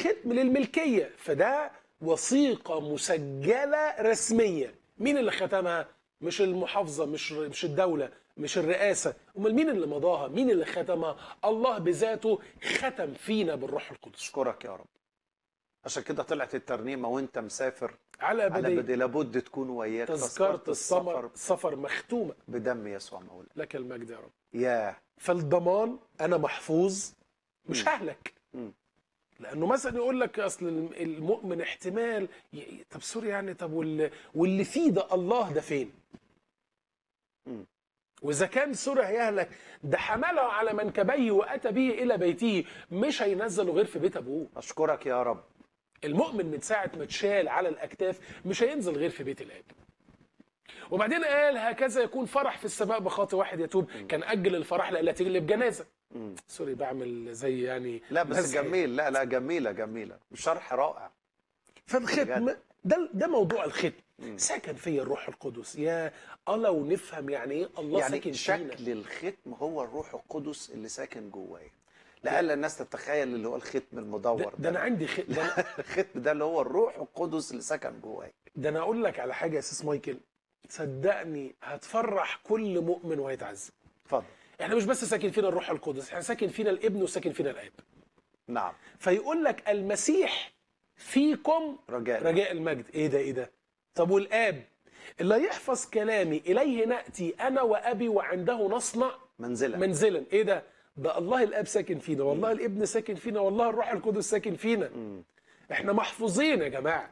ختم للملكيه فده وثيقه مسجله رسميه مين اللي ختمها مش المحافظه مش مش الدوله مش الرئاسه امال مين اللي مضاها مين اللي ختمها الله بذاته ختم فينا بالروح القدس اشكرك يا رب عشان كده طلعت الترنيمه وانت مسافر على على ابديه بدي لابد تكون وياك تذكره السمر سفر مختومه بدم يسوع مولانا لك المجد يا رب يا فالضمان انا محفوظ مش مم. ههلك مم. لانه مثلا يقول لك اصل الم- المؤمن احتمال ي- طب سوري يعني طب وال- واللي فيه ده الله ده فين؟ مم. واذا كان سوري هيهلك ده حمله على منكبيه واتى به الى بيته مش هينزله غير في بيت ابوه اشكرك يا رب المؤمن من ساعه ما اتشال على الاكتاف مش هينزل غير في بيت الاب وبعدين قال هكذا يكون فرح في السماء بخاطئ واحد يتوب كان اجل الفرح لألا تجلب جنازه مم. سوري بعمل زي يعني لا بس مزح. جميل لا لا جميله جميله شرح رائع فالختم بجد. ده ده موضوع الختم مم. سكن فيا الروح القدس يا الله ونفهم يعني ايه الله ساكن يعني فينا شكل الختم هو الروح القدس اللي ساكن جوايا لألا الناس تتخيل اللي هو الختم ده, المدور ده انا عندي خ... ده, أنا... الختم ده اللي هو الروح القدس اللي سكن جوايا ده انا اقول لك على حاجه يا استاذ مايكل صدقني هتفرح كل مؤمن وهيتعذب اتفضل احنا مش بس ساكن فينا الروح القدس احنا ساكن فينا الابن وساكن فينا الاب نعم فيقول لك المسيح فيكم رجاء رجاء المجد ايه ده ايه ده طب والاب اللي يحفظ كلامي اليه ناتي انا وابي وعنده نصنع منزلا منزلا ايه ده ده الله الاب ساكن فينا والله الابن ساكن فينا والله الروح القدس ساكن فينا مم. احنا محفوظين يا جماعه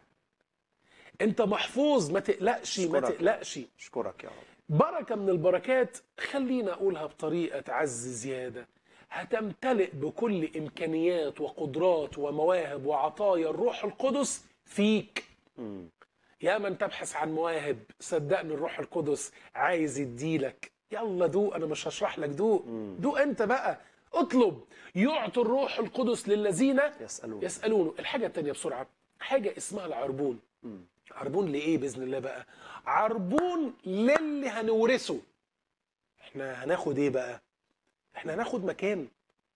انت محفوظ ما تقلقش ما أشكرك. تقلقش اشكرك يا رب بركه من البركات خلينا اقولها بطريقه تعز زياده هتمتلئ بكل امكانيات وقدرات ومواهب وعطايا الروح القدس فيك مم. يا من تبحث عن مواهب صدقني الروح القدس عايز يديلك يلا دوق انا مش هشرح لك دوق مم. دوق انت بقى اطلب يعطي الروح القدس للذين يسألون يسالونه الحاجه الثانيه بسرعه حاجه اسمها العربون مم. عربون لايه باذن الله بقى عربون للي هنورثه احنا هناخد ايه بقى احنا هناخد مكان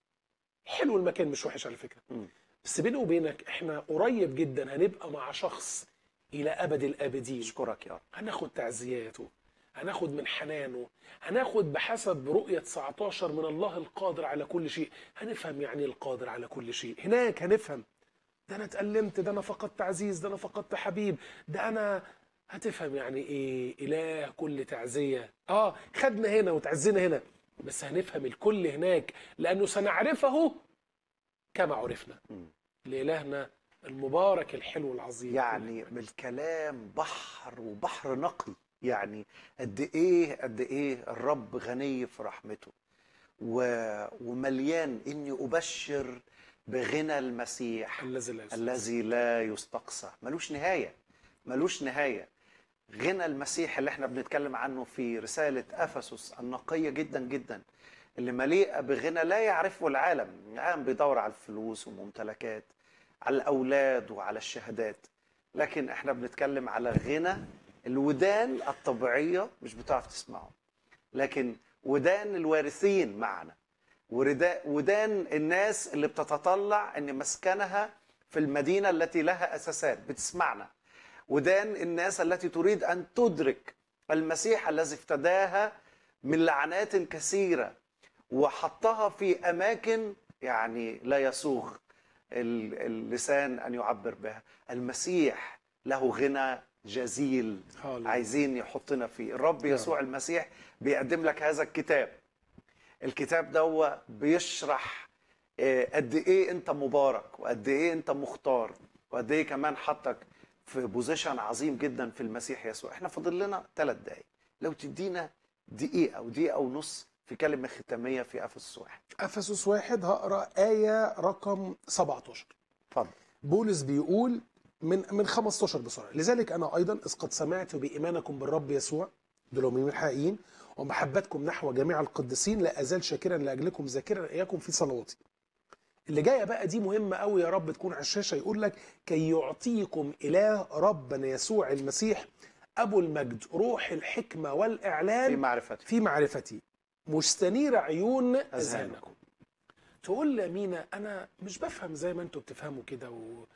حلو المكان مش وحش على فكره مم. بس بيني وبينك احنا قريب جدا هنبقى مع شخص الى ابد الابدين اشكرك يا رب هناخد تعزياته هناخد من حنانه هناخد بحسب رؤية 19 من الله القادر على كل شيء هنفهم يعني إيه القادر على كل شيء هناك هنفهم ده انا اتألمت ده انا فقدت عزيز ده انا فقدت حبيب ده انا هتفهم يعني ايه اله كل تعزية اه خدنا هنا وتعزينا هنا بس هنفهم الكل هناك لانه سنعرفه كما عرفنا مم. لإلهنا المبارك الحلو العظيم يعني بالكلام بحر وبحر نقي يعني قد ايه قد ايه الرب غني في رحمته و... ومليان اني ابشر بغنى المسيح الذي لا يستطيع. الذي لا يستقصى ملوش نهايه ملوش نهايه غنى المسيح اللي احنا بنتكلم عنه في رساله افسس النقيه جدا جدا اللي مليئه بغنى لا يعرفه العالم العالم بيدور على الفلوس وممتلكات على الاولاد وعلى الشهادات لكن احنا بنتكلم على غنى الودان الطبيعيه مش بتعرف تسمعه لكن ودان الوارثين معنا ورداء- ودان الناس اللي بتتطلع ان مسكنها في المدينه التي لها اساسات بتسمعنا ودان الناس التي تريد ان تدرك المسيح الذي افتداها من لعنات كثيره وحطها في اماكن يعني لا يسوغ ال- اللسان ان يعبر بها المسيح له غنى جزيل هاللويا. عايزين يحطنا فيه الرب يسوع المسيح بيقدم لك هذا الكتاب الكتاب ده بيشرح آه، قد ايه انت مبارك وقد ايه انت مختار وقد ايه كمان حطك في بوزيشن عظيم جدا في المسيح يسوع احنا فاضل لنا ثلاث دقايق لو تدينا دقيقه او دقيقه ونص في كلمه ختاميه في افسس واحد افسس واحد هقرا ايه رقم 17 اتفضل بولس بيقول من من 15 بسرعه لذلك انا ايضا اذ قد سمعت بايمانكم بالرب يسوع دول المؤمنين الحقيقيين ومحبتكم نحو جميع القديسين لا ازال شاكرا لاجلكم ذاكرا اياكم في صلواتي اللي جايه بقى دي مهمه قوي يا رب تكون على الشاشه يقول لك كي يعطيكم اله ربنا يسوع المسيح ابو المجد روح الحكمه والاعلان في معرفتك في معرفتي مستنير عيون أذهانكم. اذهانكم تقول لي يا مينا انا مش بفهم زي ما انتوا بتفهموا كده و...